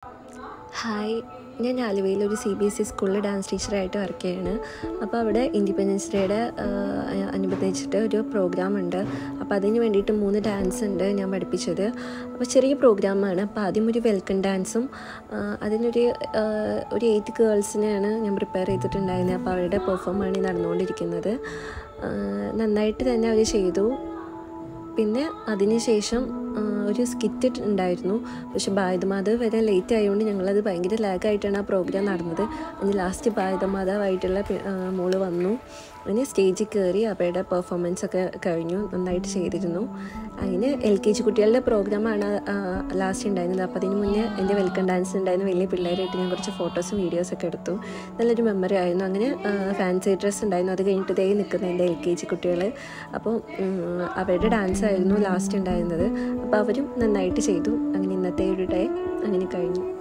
hi ഞാൻ ആലുവയിൽ ഒരു സി ബി എസ് ഇ സ്കൂളിൽ ഡാൻസ് ടീച്ചറായിട്ട് വർക്ക് ചെയ്യാണ് അപ്പോൾ അവിടെ ഇൻഡിപെൻഡൻസ് ഡേയുടെ അനുബന്ധിച്ചിട്ട് ഒരു പ്രോഗ്രാം ഉണ്ട് അപ്പോൾ അതിന് വേണ്ടിയിട്ട് മൂന്ന് ഡാൻസ് ഉണ്ട് ഞാൻ പഠിപ്പിച്ചത് അപ്പോൾ ചെറിയ പ്രോഗ്രാമാണ് അപ്പോൾ ആദ്യം ഒരു വെൽക്കം ഡാൻസും ആ, അതിനൊരു ആ, ഒരു എയ്റ്റ് ഗേൾസിനെയാണ് ഞാൻ പ്രിപ്പയർ ചെയ്തിട്ടുണ്ടായിരുന്നത് അപ്പോൾ അവരുടെ പെർഫോമാണ് ഈ നടന്നുകൊണ്ടിരിക്കുന്നത് ആ, നന്നായിട്ട് തന്നെ അവർ ചെയ്തു പിന്നെ അതിനുശേഷം ആ, ഒരു സ്കിറ്റ് ഉണ്ടായിരുന്നു പക്ഷെ ഭാരതമാതാവ് വരെ ലേറ്റ് ആയതുകൊണ്ട് ഞങ്ങളത് ഭയങ്കര ലാഗായിട്ടാണ് ആ പ്രോഗ്രാം നടന്നത് അതിന് ലാസ്റ്റ് ഭാരതമാതാവായിട്ടുള്ള പി- ആ, മോള് വന്നു അതിന് സ്റ്റേജിൽ കയറി അവരുടെ പെർഫോമൻസ് ഒക്കെ കഴിഞ്ഞു നന്നായിട്ട് ചെയ്തിരുന്നു അതിന് എൽ കെ ജി കുട്ടികളുടെ പ്രോഗ്രാമാണ് ലാസ്റ്റ് ഉണ്ടായിരുന്നത് അപ്പോൾ അതിന് മുന്നേ എൻ്റെ വെൽക്കം ഡാൻസ് ഉണ്ടായിരുന്നു വലിയ പിള്ളേരായിട്ട് ഞാൻ കുറച്ച് ഫോട്ടോസും വീഡിയോസൊക്കെ എടുത്തു നല്ലൊരു മെമ്മറി ആയിരുന്നു അങ്ങനെ ഫാൻസി ഡ്രസ്സ് ഉണ്ടായിരുന്നു അത് കഴിഞ്ഞിട്ട് ഇതേ നിൽക്കുന്ന എൻ്റെ എൽ കെ ജി കുട്ടികൾ അപ്പോൾ ഉം, അവരുടെ ഡാൻസ് ആയിരുന്നു ലാസ്റ്റ് ഉണ്ടായിരുന്നത് അപ്പോൾ അവരും നന്നായിട്ട് ചെയ്തു അങ്ങനെ ഇന്നത്തെ ഒരു ഡേ അങ്ങനെ കഴിഞ്ഞു